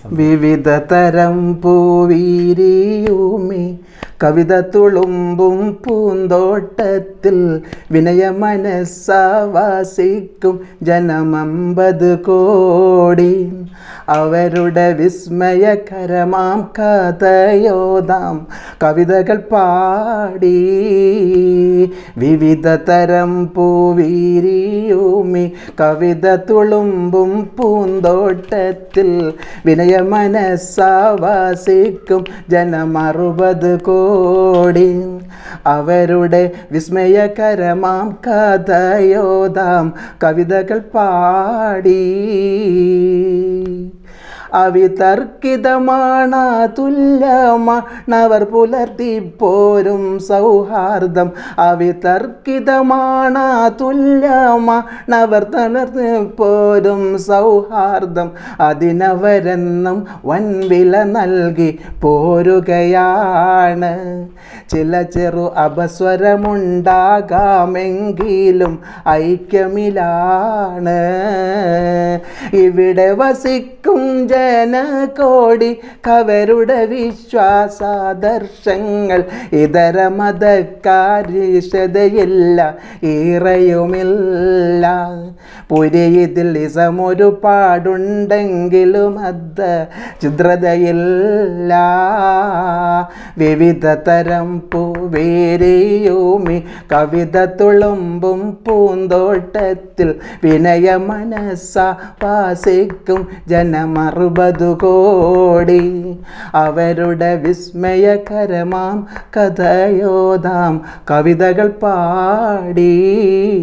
വിവിധ തരം പൂവീരിയൂമി കവിത തുളുമ്പും പൂന്തോട്ടത്തിൽ വിനയ മനസ്സാവാസിക്കും ജനമമ്പത് കോടി അവരുടെ വിസ്മയകരമാം കഥയോതാം കവിതകൾ പാടി വിവിധ തരം പൂവീരിയൂമി കവിത തുളുമ്പും പൂന്തോട്ടത്തിൽ വിനയ മനസ്സാവാസിക്കും ജനമറുപത് കോടി അവരുടെ വിസ്മയകരമാം കഥയോതാം കവിതകൾ പാടി അവിതർക്കിതമാണ് തുല്യമാണവർ പുലർത്തിപ്പോരും സൗഹാർദ്ദം അവിതർക്കിതമാണ് തുല്യമാണവർ തളർത്തിപ്പോരും സൗഹാർദ്ദം അതിനവരെന്നും വൻവില നൽകി പോരുകയാണ് ചില ചെറു അപസ്വരമുണ്ടാകാമെങ്കിലും ഐക്യമിലാണ് ഇവിടെ വസിക്കും ജനകോടി കവരുടെ വിശ്വാസാദർശങ്ങൾ ഇതര മതക്കാരിഷതയില്ല ഈറയുമില്ല പുരിയതിൽ ഇസമൊരു പാടുണ്ടെങ്കിലും അത് ചിത്രതയില്ല വിവിധ തരം പൂവേരിയൂമി കവിത തുളുമ്പും പൂന്തോട്ടത്തിൽ വിനയ മനസ്സ വാസിക്കും ജനമറുപതു കോടി അവരുടെ വിസ്മയകരമാം കഥയോതാം കവിതകൾ പാടി